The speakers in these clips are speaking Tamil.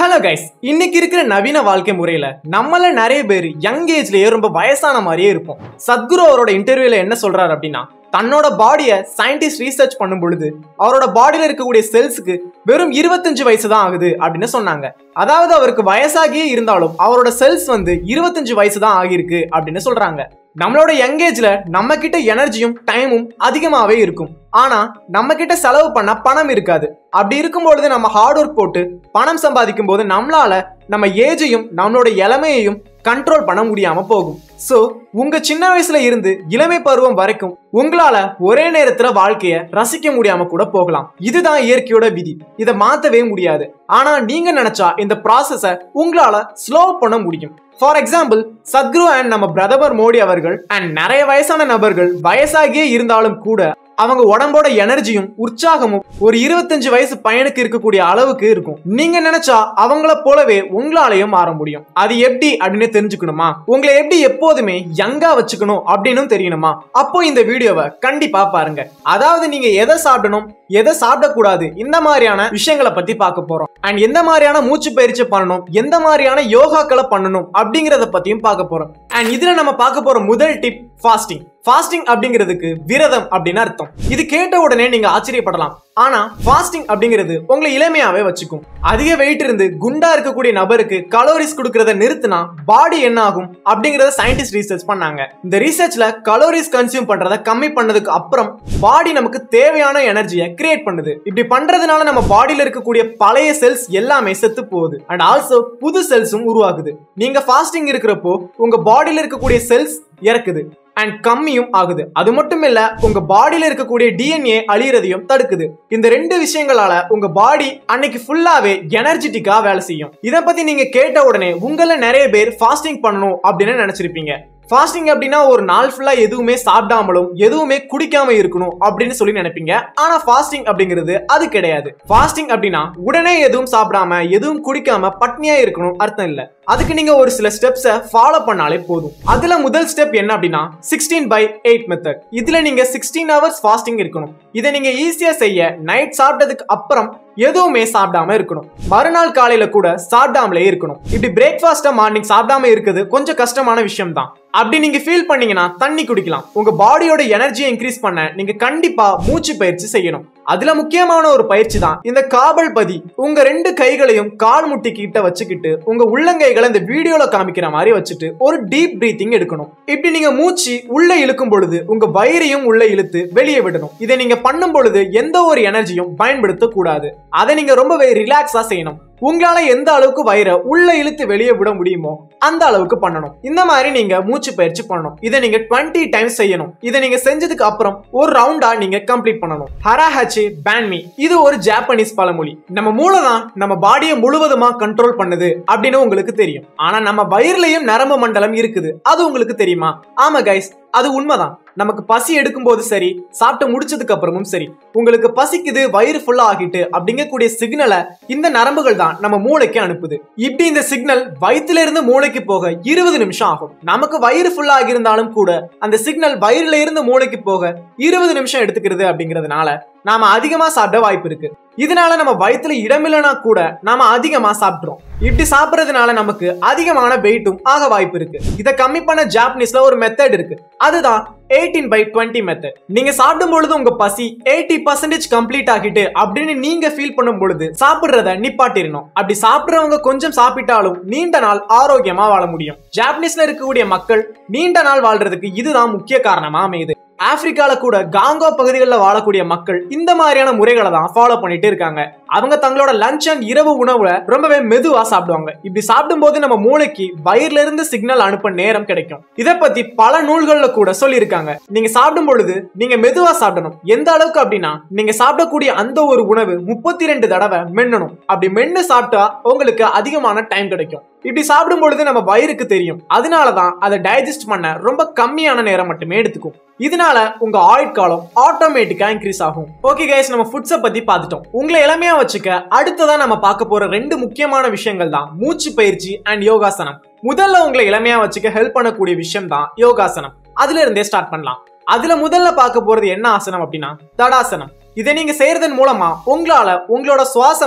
ஹலோ கைஸ் இன்னைக்கு இருக்கிற நவீன வாழ்க்கை முறையில நம்மள நிறைய பேர் யங் ஏஜ்லயே ரொம்ப வயசான மாதிரியே இருப்போம் சத்குரு அவரோட இன்டர்வியூல என்ன சொல்றாரு அப்படின்னா தன்னோட பாடியை சயின்டிஸ்ட் ரீசர்ச் பண்ணும் பொழுது அவரோட பாடியில இருக்கக்கூடிய செல்ஸுக்கு வெறும் இருபத்தஞ்சு வயசு தான் ஆகுது அப்படின்னு சொன்னாங்க அதாவது அவருக்கு வயசாகியே இருந்தாலும் அவரோட செல்ஸ் வந்து இருபத்தஞ்சு வயசு தான் ஆகியிருக்கு அப்படின்னு சொல்றாங்க நம்மளோட யங் ஏஜ்ல நம்ம கிட்ட எனர்ஜியும் டைமும் அதிகமாவே இருக்கும் ஆனா நம்ம கிட்ட செலவு பண்ண பணம் இருக்காது அப்படி இருக்கும்பொழுது நம்ம ஹார்ட் ஒர்க் போட்டு பணம் சம்பாதிக்கும் போது நம்மளால நம்ம ஏஜையும் நம்மளோட இளமையையும் கண்ட்ரோல் பண்ண முடியாம போகும் சோ உங்க சின்ன வயசுல இருந்து இளமை பருவம் வரைக்கும் உங்களால ஒரே நேரத்துல வாழ்க்கைய ரசிக்க முடியாம கூட போகலாம் இதுதான் இயற்கையோட விதி இதை மாத்தவே முடியாது ஆனா நீங்க நினைச்சா இந்த ப்ராசஸ உங்களால ஸ்லோ பண்ண முடியும் ஃபார் எக்ஸாம்பிள் சத்குரு அண்ட் நம்ம பிரதமர் மோடி அவர்கள் அண்ட் நிறைய வயசான நபர்கள் வயசாகியே இருந்தாலும் கூட அவங்க உடம்போட எனர்ஜியும் உற்சாகமும் ஒரு இருபத்தஞ்சு வயசு பையனுக்கு இருக்கக்கூடிய அளவுக்கு இருக்கும் நீங்க நினைச்சா அவங்கள போலவே உங்களாலையும் மாற முடியும் அது எப்படி அப்படின்னு தெரிஞ்சுக்கணுமா உங்களை எப்படி எப்போதுமே யங்கா வச்சுக்கணும் அப்படின்னு தெரியணுமா அப்போ இந்த வீடியோவை கண்டிப்பா பாருங்க அதாவது நீங்க எதை சாப்பிடணும் எதை சாப்பிடக்கூடாது இந்த மாதிரியான விஷயங்களை பத்தி பார்க்க போறோம் அண்ட் எந்த மாதிரியான மூச்சு பயிற்சி பண்ணணும் எந்த மாதிரியான யோகாக்களை பண்ணணும் அப்படிங்கறத பத்தியும் பார்க்க போறோம் அண்ட் இதுல நம்ம பார்க்க போற முதல் டிப் ஃபாஸ்டிங் ஃபாஸ்டிங் அப்படிங்கிறதுக்கு விரதம் அப்படின்னு அர்த்தம் இது கேட்ட உடனே நீங்க ஆச்சரியப்படலாம் ஆனா ஃபாஸ்டிங் அப்படிங்கிறது உங்களை இளமையாவே வச்சுக்கும் அதிக வெயிட் இருந்து குண்டா இருக்கக்கூடிய நபருக்கு கலோரிஸ் கொடுக்கறத நிறுத்தினா பாடி என்ன ஆகும் அப்படிங்கறத சயின்டிஸ்ட் ரீசர்ச் பண்ணாங்க இந்த ரீசர்ச்ல கலோரிஸ் கன்சியூம் பண்றத கம்மி பண்ணதுக்கு அப்புறம் பாடி நமக்கு தேவையான எனர்ஜியை கிரியேட் பண்ணுது இப்படி பண்றதுனால நம்ம பாடியில இருக்கக்கூடிய பழைய செல்ஸ் எல்லாமே செத்து போகுது அண்ட் ஆல்சோ புது செல்ஸும் உருவாகுது நீங்க ஃபாஸ்டிங் இருக்கிறப்போ உங்க பாடியில இருக்கக்கூடிய செல்ஸ் இறக்குது அண்ட் கம்மியும் ஆகுது அது மட்டும் இல்ல உங்க பாடியில இருக்கக்கூடிய டிஎன்ஏ அழியறதையும் தடுக்குது இந்த ரெண்டு விஷயங்களால உங்க பாடி அன்னைக்கு ஃபுல்லாவே எனர்ஜெட்டிக்கா வேலை செய்யும் இத பத்தி நீங்க கேட்ட உடனே உங்கள நிறைய பேர் ஃபாஸ்டிங் பண்ணணும் அப்படின்னு நினைச்சிருப்பீங்க ஃபாஸ்டிங் அப்படின்னா ஒரு நாள் ஃபுல்லா எதுவுமே சாப்பிடாமலும் எதுவுமே குடிக்காம இருக்கணும் அப்படின்னு சொல்லி நினைப்பீங்க ஆனா ஃபாஸ்டிங் அப்படிங்கிறது அது கிடையாது ஃபாஸ்டிங் அப்படின்னா உடனே எதுவும் சாப்பிடாம எதுவும் குடிக்காம பட்னியா இருக்கணும் அர்த்தம் இல்ல அதுக்கு நீங்க ஒரு சில ஸ்டெப்ஸை ஃபாலோ பண்ணாலே போதும் அதுல முதல் ஸ்டெப் என்ன அப்படின்னா சிக்ஸ்டீன் பை எயிட் மெத்தட் இதுல நீங்க சிக்ஸ்டீன் ஹவர்ஸ் ஃபாஸ்டிங் இருக்கணும் இதை நீங்க ஈஸியா செய்ய நைட் சாப்பிட்டதுக்கு அப்புறம் எதுவுமே சாப்பிடாம இருக்கணும் மறுநாள் காலையில கூட சாப்பிடாமலே இருக்கணும் இப்படி பிரேக்ஃபாஸ்ட மார்னிங் சாப்பிடாம இருக்குது கொஞ்சம் கஷ்டமான விஷயம் தான் அப்படி நீங்க ஃபீல் பண்ணீங்கன்னா தண்ணி குடிக்கலாம் உங்க பாடியோட எனர்ஜியை இன்க்ரீஸ் பண்ண நீங்க கண்டிப்பா மூச்சு பயிற்சி செய்யணும் அதுல முக்கியமான ஒரு பயிற்சி தான் இந்த காபல் பதி உங்க ரெண்டு கைகளையும் கால் முட்டி கிட்ட வச்சுக்கிட்டு உங்க உள்ளங்கைகளை இந்த வீடியோல காமிக்கிற மாதிரி வச்சுட்டு ஒரு டீப் பிரீத்திங் எடுக்கணும் இப்படி நீங்க மூச்சு உள்ள இழுக்கும் பொழுது உங்க வயிறையும் உள்ள இழுத்து வெளியே விடணும் இதை நீங்க பண்ணும் பொழுது எந்த ஒரு எனர்ஜியும் பயன்படுத்த கூடாது அதை நீங்க ரொம்பவே ரிலாக்ஸா செய்யணும் உங்களால எந்த அளவுக்கு வயிறை உள்ள இழுத்து வெளியே விட முடியுமோ அந்த அளவுக்கு பண்ணணும் இந்த மாதிரி நீங்க மூச்சு பயிற்சி பண்ணணும் இதை நீங்க டுவெண்ட்டி டைம்ஸ் செய்யணும் இதை நீங்க செஞ்சதுக்கு அப்புறம் ஒரு ரவுண்டா நீங்க கம்ப்ளீட் பண்ணணும் ஹராஹாச்சி பேன்மி இது ஒரு ஜாப்பனீஸ் பழமொழி நம்ம மூளை தான் நம்ம பாடியை முழுவதுமா கண்ட்ரோல் பண்ணுது அப்படின்னு உங்களுக்கு தெரியும் ஆனா நம்ம வயிறுலயும் நரம்பு மண்டலம் இருக்குது அது உங்களுக்கு தெரியுமா ஆமா கைஸ் அது உண்மைதான் நமக்கு பசி எடுக்கும்போது சரி சாப்பிட்டு முடிச்சதுக்கு அப்புறமும் சரி உங்களுக்கு பசிக்குது வயிறு ஃபுல்லா ஆகிட்டு அப்படிங்கக்கூடிய சிக்னலை இந்த நரம்புகள் தான் நம்ம மூளைக்கு அனுப்புது இப்படி இந்த சிக்னல் வயிற்றுல இருந்து மூளைக்கு போக இருபது நிமிஷம் ஆகும் நமக்கு வயிறு ஃபுல்லா ஆகியிருந்தாலும் கூட அந்த சிக்னல் வயிறுல இருந்து மூளைக்கு போக இருபது நிமிஷம் எடுத்துக்கிறது அப்படிங்கிறதுனால நாம அதிகமா சாப்பிட வாய்ப்பு இருக்கு இதனால நம்ம வயிற்றுல இடமில்லைனா கூட நாம அதிகமா சாப்பிட்றோம் இப்படி சாப்பிட்றதுனால நமக்கு அதிகமான வெயிட்டும் ஆக வாய்ப்பு இருக்கு இதை கம்மி பண்ண ஜாப்பனீஸ்ல ஒரு மெத்தட் இருக்கு அதுதான் எயிட்டீன் பை டுவெண்ட்டி மெத்தட் நீங்க சாப்பிடும் பொழுது உங்க பசி எயிட்டி பர்சன்டேஜ் கம்ப்ளீட் ஆகிட்டு அப்படின்னு நீங்க ஃபீல் பண்ணும் பொழுது சாப்பிடுறத நிப்பாட்டிடணும் அப்படி சாப்பிடுறவங்க கொஞ்சம் சாப்பிட்டாலும் நீண்ட நாள் ஆரோக்கியமா வாழ முடியும் ஜாப்பனீஸ்ல இருக்கக்கூடிய மக்கள் நீண்ட நாள் வாழ்றதுக்கு இதுதான் முக்கிய காரணமா அமையுது ஆப்பிரிக்கால கூட காங்கோ பகுதிகளில் வாழக்கூடிய மக்கள் இந்த மாதிரியான முறைகளை தான் ஃபாலோ பண்ணிட்டு இருக்காங்க அவங்க தங்களோட லஞ்ச் அண்ட் இரவு உணவுல ரொம்பவே மெதுவா சாப்பிடுவாங்க இப்படி சாப்பிடும் போது நம்ம மூளைக்கு வயிறுல இருந்து சிக்னல் அனுப்ப நேரம் கிடைக்கும் இதை பத்தி பல நூல்கள்ல கூட சொல்லியிருக்காங்க நீங்க சாப்பிடும் பொழுது நீங்க மெதுவா சாப்பிடணும் எந்த அளவுக்கு அப்படின்னா நீங்க சாப்பிடக்கூடிய அந்த ஒரு உணவு முப்பத்தி ரெண்டு தடவை மென்னணும் அப்படி மென்னு சாப்பிட்டா உங்களுக்கு அதிகமான டைம் கிடைக்கும் இப்படி சாப்பிடும் பொழுது நம்ம வயிறுக்கு தெரியும் அதனாலதான் அதை டைஜஸ்ட் பண்ண ரொம்ப கம்மியான நேரம் மட்டுமே எடுத்துக்கும் இதனால உங்க ஆயுட்காலம் ஆட்டோமேட்டிக்கா இன்க்ரீஸ் ஆகும் ஓகே கைஸ் நம்ம ஃபுட்ஸை பத்தி பார்த்துட்டோம் உங்களை இளமையா வச்சுக்க அடுத்ததா நம்ம பார்க்க போற ரெண்டு முக்கியமான விஷயங்கள் தான் மூச்சு பயிற்சி அண்ட் யோகாசனம் முதல்ல உங்களை இளமையா வச்சுக்க ஹெல்ப் பண்ணக்கூடிய விஷயம் தான் யோகாசனம் அதுல இருந்தே ஸ்டார்ட் பண்ணலாம் அதுல முதல்ல பார்க்க போறது என்ன ஆசனம் அப்படின்னா தடாசனம் இதை நீங்க செய்யறதன் மூலமா உங்களால உங்களோட சுவாசம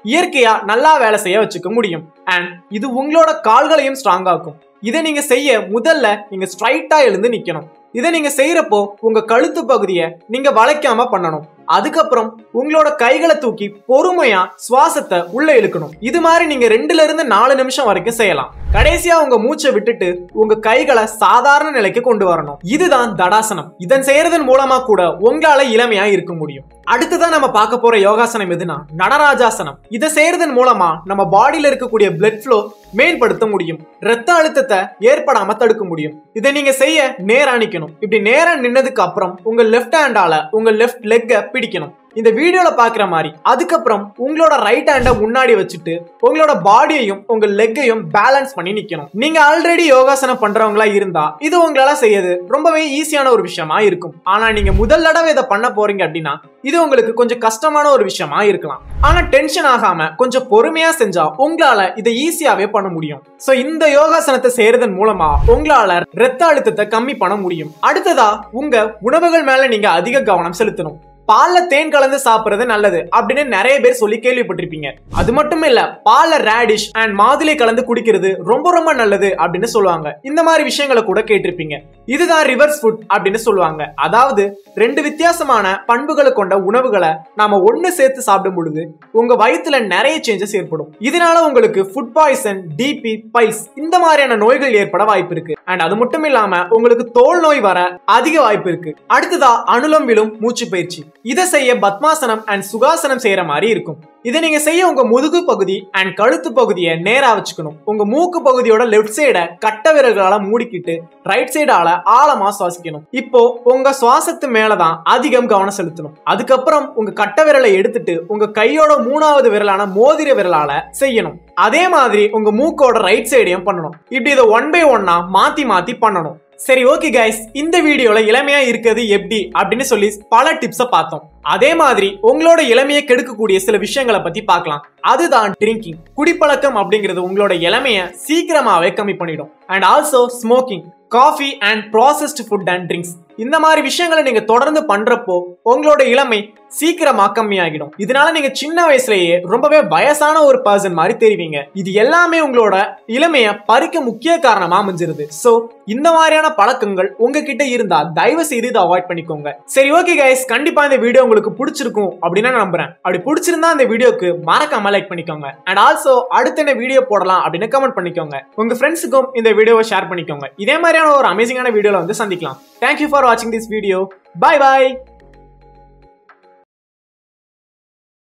இயற்கையா நல்லா வேலை செய்ய வச்சுக்க முடியும் அண்ட் இது உங்களோட கால்களையும் ஸ்ட்ராங் ஆக்கும் இதை நீங்க செய்ய முதல்ல நீங்க ஸ்ட்ரைட்டா எழுந்து நிக்கணும் இதை நீங்க செய்யறப்போ உங்க கழுத்து பகுதியை நீங்க வளைக்காம பண்ணணும் அதுக்கப்புறம் உங்களோட கைகளை தூக்கி பொறுமையா சுவாசத்தை உள்ள இழுக்கணும் இது மாதிரி நீங்க ரெண்டுல இருந்து நாலு நிமிஷம் வரைக்கும் செய்யலாம் கடைசியா உங்க மூச்சை விட்டுட்டு உங்க கைகளை சாதாரண நிலைக்கு கொண்டு வரணும் இதுதான் தடாசனம் இதன் செய்யறதன் மூலமா கூட உங்களால இளமையா இருக்க முடியும் அடுத்ததான் நம்ம பார்க்க போற யோகாசனம் எதுனா நடராஜாசனம் இதை செய்யறதன் மூலமா நம்ம பாடியில இருக்கக்கூடிய பிளட் ஃப்ளோ மேம்படுத்த முடியும் ரத்த அழுத்தத்தை ஏற்படாம தடுக்க முடியும் இதை நீங்க செய்ய நேரா நிக்கணும் இப்படி நேரா நின்னதுக்கு அப்புறம் உங்க லெஃப்ட் ஹேண்டால உங்க லெஃப்ட் லெக்க பிடிக்கணும் இந்த வீடியோல பாக்குற மாதிரி அதுக்கப்புறம் உங்களோட ரைட் ஹேண்ட முன்னாடி வச்சுட்டு உங்களோட பாடியையும் உங்க லெக்கையும் பேலன்ஸ் பண்ணி நிக்கணும் நீங்க ஆல்ரெடி யோகாசனம் பண்றவங்களா இருந்தா இது உங்களால செய்யறது ரொம்பவே ஈஸியான ஒரு விஷயமா இருக்கும் ஆனா நீங்க முதல் தடவை இதை பண்ண போறீங்க அப்படின்னா இது உங்களுக்கு கொஞ்சம் கஷ்டமான ஒரு விஷயமா இருக்கலாம் ஆனா டென்ஷன் ஆகாம கொஞ்சம் பொறுமையா செஞ்சா உங்களால இதை ஈஸியாவே பண்ண முடியும் சோ இந்த யோகாசனத்தை செய்யறதன் மூலமா உங்களால ரத்த அழுத்தத்தை கம்மி பண்ண முடியும் அடுத்ததா உங்க உணவுகள் மேல நீங்க அதிக கவனம் செலுத்தணும் பால்ல தேன் கலந்து சாப்பிடுறது நல்லது அப்படின்னு நிறைய பேர் சொல்லி கேள்விப்பட்டிருப்பீங்க அது மட்டும் இல்ல பால்ல ரேடிஷ் அண்ட் மாதுளை கலந்து குடிக்கிறது ரொம்ப ரொம்ப நல்லது அப்படின்னு சொல்லுவாங்க இந்த மாதிரி விஷயங்களை கூட கேட்டிருப்பீங்க இதுதான் ரிவர்ஸ் ஃபுட் அப்படின்னு சொல்லுவாங்க அதாவது ரெண்டு வித்தியாசமான பண்புகளை கொண்ட உணவுகளை நாம ஒண்ணு சேர்த்து சாப்பிடும் பொழுது உங்க வயித்துல நிறைய சேஞ்சஸ் ஏற்படும் இதனால உங்களுக்கு ஃபுட் பாய்சன் டிபி பைல்ஸ் இந்த மாதிரியான நோய்கள் ஏற்பட வாய்ப்பு இருக்கு அண்ட் அது மட்டும் இல்லாம உங்களுக்கு தோல் நோய் வர அதிக வாய்ப்பு இருக்கு அடுத்ததா அனுலம் விழும் மூச்சு பயிற்சி இதை செய்ய பத்மாசனம் அண்ட் சுகாசனம் செய்யற மாதிரி இருக்கும் இதை நீங்க செய்ய உங்க முதுகு பகுதி அண்ட் கழுத்து பகுதியை நேரா வச்சுக்கணும் உங்க மூக்கு பகுதியோட லெஃப்ட் சைட கட்ட விரல்களால மூடிக்கிட்டு ரைட் சைடால ஆழமா சுவாசிக்கணும் இப்போ உங்க சுவாசத்து மேலதான் அதிகம் கவனம் செலுத்தணும் அதுக்கப்புறம் உங்க கட்ட விரலை எடுத்துட்டு உங்க கையோட மூணாவது விரலான மோதிர விரலால செய்யணும் அதே மாதிரி உங்க மூக்கோட ரைட் சைடையும் பண்ணணும் இப்படி இதை ஒன் பை ஒன்னா மாத்தி மாத்தி பண்ணணும் சரி ஓகே கைஸ் இந்த வீடியோல இளமையா இருக்கிறது எப்படி அப்படின்னு சொல்லி பல டிப்ஸ பார்த்தோம் அதே மாதிரி உங்களோட இளமையை கெடுக்கக்கூடிய சில விஷயங்களை பத்தி பார்க்கலாம் அதுதான் ட்ரிங்கிங் குடிப்பழக்கம் அப்படிங்கிறது உங்களோட இளமைய சீக்கிரமாவே கம்மி பண்ணிடும் and also smoking coffee and processed food and drinks இந்த மாதிரி விஷயங்களை நீங்க தொடர்ந்து பண்றப்போ உங்களோட இளமை சீக்கிரமா கம்மியாகிடும் இதனால நீங்க சின்ன வயசுலயே ரொம்பவே வயசான ஒரு பர்சன் மாதிரி தெரிவிங்க இது எல்லாமே உங்களோட இளமைய பறிக்க முக்கிய காரணமா அமைஞ்சிருது சோ இந்த மாதிரியான பழக்கங்கள் உங்ககிட்ட இருந்தா தயவு செய்து இதை அவாய்ட் பண்ணிக்கோங்க சரி ஓகே கைஸ் கண்டிப்பா இந்த வீடியோ உங்களுக்கு பிடிச்சிருக்கும் அப்படின்னு நான் நம்புறேன் அப்படி பிடிச்சிருந்தா இந்த வீடியோக்கு மறக்காம லைக் பண்ணிக்கோங்க அண்ட் ஆல்சோ அடுத்த என்ன வீடியோ போடலாம் அப்படின்னு கமெண்ட் பண்ணிக்கோங்க உங்க ஃப்ரெண்ட்ஸுக்கும் இந்த வீடியோவை ஷேர் பண்ணிக்கோங்க இதே மாதிரியான ஒரு அமேசிங்கான வீடியோல வந்து சந்திக்கலாம் தேங்க்யூ ஃபார் வாட்சிங் திஸ் வீடியோ பை பாய்